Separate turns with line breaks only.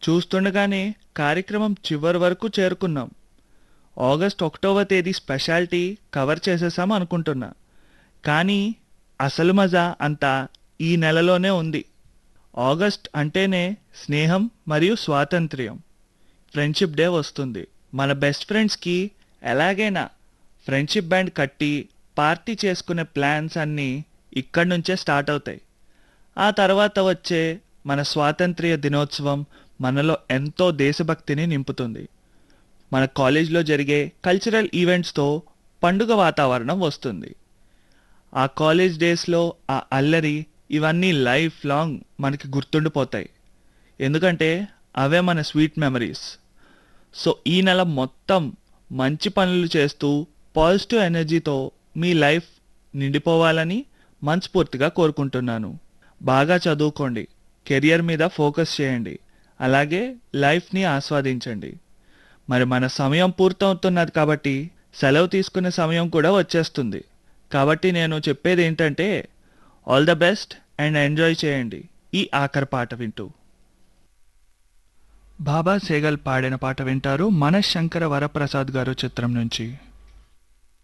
చూస్తుండగానే కార్యక్రమం చివరి వరకు చేరుకున్నాం ఆగస్ట్ ఒకటవ తేదీ స్పెషాలిటీ కవర్ చేసేసాం అనుకుంటున్నా కానీ అసలు మజా అంతా ఈ నెలలోనే ఉంది ఆగస్ట్ అంటేనే స్నేహం మరియు స్వాతంత్ర్యం ఫ్రెండ్షిప్ డే వస్తుంది మన బెస్ట్ ఫ్రెండ్స్కి ఎలాగైనా ఫ్రెండ్షిప్ బ్యాండ్ కట్టి పార్టీ చేసుకునే ప్లాన్స్ అన్నీ ఇక్కడి నుంచే స్టార్ట్ అవుతాయి ఆ తర్వాత వచ్చే మన స్వాతంత్ర్య దినోత్సవం మనలో ఎంతో దేశభక్తిని నింపుతుంది మన కాలేజ్లో జరిగే కల్చరల్ ఈవెంట్స్తో పండుగ వాతావరణం వస్తుంది ఆ కాలేజ్ డేస్లో ఆ అల్లరి ఇవన్నీ లైఫ్ లాంగ్ మనకి గుర్తుండిపోతాయి ఎందుకంటే అవే మన స్వీట్ మెమరీస్ సో ఈ నెల మొత్తం మంచి పనులు చేస్తూ పాజిటివ్ ఎనర్జీతో మీ లైఫ్ నిండిపోవాలని మనస్ఫూర్తిగా కోరుకుంటున్నాను బాగా చదువుకోండి కెరియర్ మీద ఫోకస్ చేయండి అలాగే లైఫ్ని ఆస్వాదించండి మరి మన సమయం పూర్తవుతున్నది కాబట్టి సెలవు తీసుకునే సమయం కూడా వచ్చేస్తుంది కాబట్టి నేను చెప్పేది ఏంటంటే all the best and enjoy చేయండి ఈ ఆఖరి పాట వింటూ బాబా సేగల్ పాడిన పాట వింటారు మనశంకర వరప్రసాద్ గారు చిత్రం నుంచి